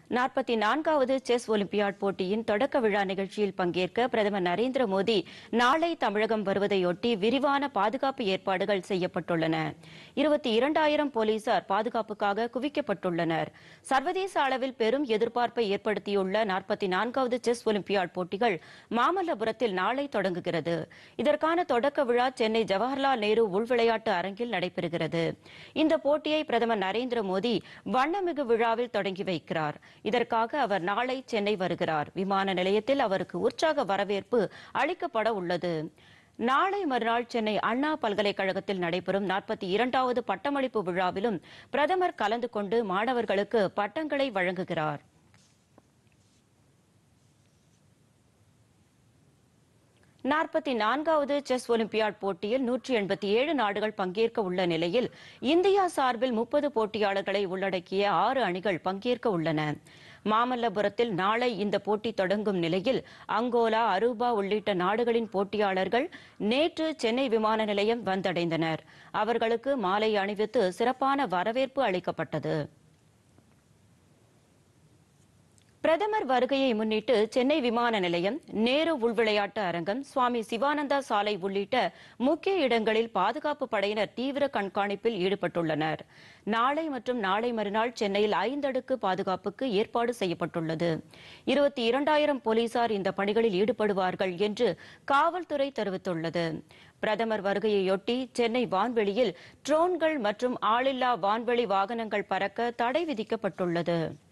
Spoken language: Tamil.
நாற்பத்தி நான்காவது செஸ் ஒலிம்பியாட் போட்டியின் தொடக்க விழா நிகழ்ச்சியில் பங்கேற்க பிரதமர் நரேந்திர மோடி நாளை தமிழகம் வருவதையொட்டி விரிவான பாதுகாப்பு ஏற்பாடுகள் செய்யப்பட்டுள்ளன இருபத்தி இரண்டாயிரம் போலீசார் பாதுகாப்புக்காக குவிக்கப்பட்டுள்ளனர் சர்வதேச அளவில் பெரும் எதிர்பார்ப்பை ஏற்படுத்தியுள்ள நாற்பத்தி நான்காவது செஸ் ஒலிம்பியாட் போட்டிகள் மாமல்லபுரத்தில் நாளை தொடங்குகிறது இதற்கான தொடக்க விழா சென்னை ஜவஹர்லால் நேரு உள்விளையாட்டு அரங்கில் நடைபெறுகிறது இந்த போட்டியை பிரதமர் நரேந்திர மோடி வண்ணமிகு விழாவில் தொடங்கி வைக்கிறார் இதற்காக அவர் நாளை சென்னை வருகிறார் விமான நிலையத்தில் அவருக்கு உற்சாக வரவேற்பு அளிக்கப்பட உள்ளது நாளை மறுநாள் சென்னை அண்ணா பல்கலைக்கழகத்தில் நடைபெறும் நாற்பத்தி இரண்டாவது பட்டமளிப்பு விழாவிலும் பிரதமர் கலந்து கொண்டு மாணவர்களுக்கு பட்டங்களை வழங்குகிறார் நாற்பத்தி நான்காவது செஸ் ஒலிம்பியாட் போட்டியில் நூற்றி எண்பத்தி ஏழு நாடுகள் பங்கேற்க உள்ள நிலையில் இந்தியா சார்பில் முப்பது போட்டியாளர்களை உள்ளடக்கிய ஆறு அணிகள் பங்கேற்க உள்ளன மாமல்லபுரத்தில் நாளை இந்த போட்டி தொடங்கும் நிலையில் அங்கோலா அரூபா உள்ளிட்ட நாடுகளின் போட்டியாளர்கள் நேற்று சென்னை விமான நிலையம் வந்தடைந்தனர் அவர்களுக்கு மாலை அணிவித்து சிறப்பான வரவேற்பு அளிக்கப்பட்டது பிரதமர் வருகையை முன்னிட்டு சென்னை விமான நிலையம் நேரு உள்விளையாட்டு அரங்கம் சுவாமி சிவானந்தா சாலை உள்ளிட்ட முக்கிய இடங்களில் பாதுகாப்பு படையினர் தீவிர கண்காணிப்பில் ஈடுபட்டுள்ளனர் நாளை மற்றும் நாளை மறுநாள் சென்னையில் ஐந்தடுக்கு பாதுகாப்புக்கு ஏற்பாடு செய்யப்பட்டுள்ளது இருபத்தி இரண்டாயிரம் போலீசார் இந்த பணிகளில் ஈடுபடுவார்கள் என்று காவல்துறை தெரிவித்துள்ளது பிரதமர் வருகையையொட்டி சென்னை வான்வெளியில் ட்ரோன்கள் மற்றும் ஆளில்லா வான்வெளி வாகனங்கள் பறக்க தடை விதிக்கப்பட்டுள்ளது